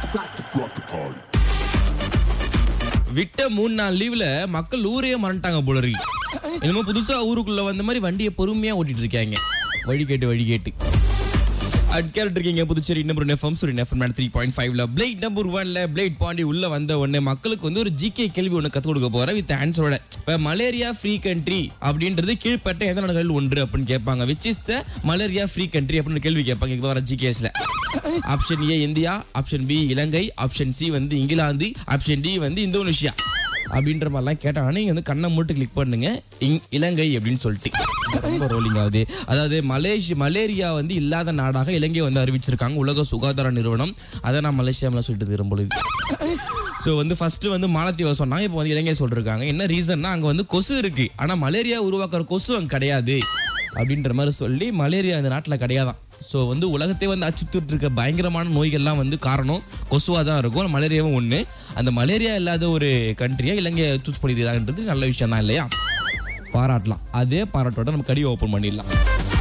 விட்ட மூணு நாள் லீவ்ல மக்கள் ஊரே மறந்துட்டாங்க போல இருக்கு என்னமோ புதுசா ஊருக்குள்ள வந்த மாதிரி வண்டியை பொறுமையா ஓட்டிட்டு இருக்காங்க வழி கேட்டு வழி கேட்டு அட்கேரட் இருக்கீங்க புதுச்சேரி நம்பர் எஃப்எம் சூரி எஃப்எம் த்ரீ பாயிண்ட் ஃபைவ்ல பிளேட் நம்பர் ஒன்ல பிளேட் பாண்டி உள்ள வந்த உடனே மக்களுக்கு வந்து ஒரு ஜிகே கேள்வி ஒன்று கற்றுக் கொடுக்க போறேன் வித் ஆன்சரோட இப்போ மலேரியா ஃப்ரீ கண்ட்ரி அப்படின்றது கீழ்ப்பட்ட எந்த நாடுகள் ஒன்று அப்படின்னு கேட்பாங்க which is the malaria free country அப்படின்னு கேள்வி கேட்பாங்க இப்போ வர ஜிகேஸ்ல option A India option B இலங்கை ஆப்ஷன் சி வந்து இங்கிலாந்து ஆப்ஷன் டி வந்து இந்தோனேஷியா அப்படின்ற மாதிரிலாம் கேட்டாங்க நீங்க வந்து கண்ணை மூட்டு கிளிக் பண்ணுங்க இங்- இலங்கை அப்படின்னு சொல்லிட்டு ரொம்ப ரோலிங் ஆகுது அதாவது மலேசியா மலேரியா வந்து இல்லாத நாடாக இலங்கை வந்து அறிவிச்சிருக்காங்க உலக சுகாதார நிறுவனம் அதை நான் மலேசியாவில் சொல்லிட்டு இருக்கிறேன் பொழுது ஸோ வந்து ஃபர்ஸ்ட் வந்து மாலத்தீவை சொன்னாங்க இப்போ வந்து இலங்கை சொல்லிருக்காங்க என்ன ரீசன்னா அங்கே வந்து கொசு இருக்கு ஆனால் மலேரியா உருவாக்குற கொசு அங்கே கிடையாது அப்படின்ற மாதிரி சொல்லி மலேரியா இந்த நாட்டில் கிடையாதான் ஸோ வந்து உலகத்தை வந்து அச்சுறுத்திட்டு இருக்க பயங்கரமான நோய்கள்லாம் வந்து காரணம் கொசுவாக தான் இருக்கும் மலேரியாவும் ஒன்று அந்த மலேரியா இல்லாத ஒரு கண்ட்ரியை இலங்கையை சூஸ் பண்ணியிருக்காங்கன்றது நல்ல விஷயம் தான் இல்லையா பாராட்டலாம் அதே பாராட்டோட நம்ம கடி ஓப்பன் பண்ணிடலாம்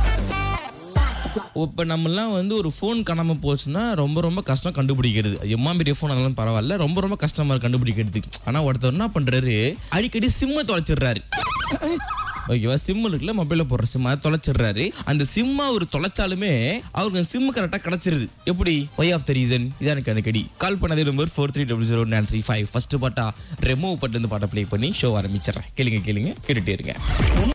இப்போ நம்மலாம் வந்து ஒரு ஃபோன் காணாம போச்சுன்னா ரொம்ப ரொம்ப கஷ்டம் கண்டுபிடிக்கிறது எம்மா பெரிய ஃபோன் அதெல்லாம் பரவாயில்ல ரொம்ப ரொம்ப கஷ்டமா இருக்கு கண்டுபிடிக்கிறது ஆனா ஒருத்தர் என்ன பண்றாரு அடிக்கடி சிம்மை தொலைச்சிடுறாரு ஓகேவா சிம் இருக்குல்ல மொபைல்ல போடுற சிம் அதை தொலைச்சிடுறாரு அந்த சிம்மா அவர் தொலைச்சாலுமே அவருக்கு சிம் கரெக்டாக கிடைச்சிருது எப்படி ஒய் ஆஃப் த ரீசன் இதான் எனக்கு அடிக்கடி கால் பண்ணதே number four three double zero nine three five first பாட்டா ரெமூவ் பட்டு பாட்டை ப்ளே பண்ணி ஷோ ஆரம்பிச்சிடுறேன் கேளுங்க கேளுங்க கேட்டுட்டே இருங்க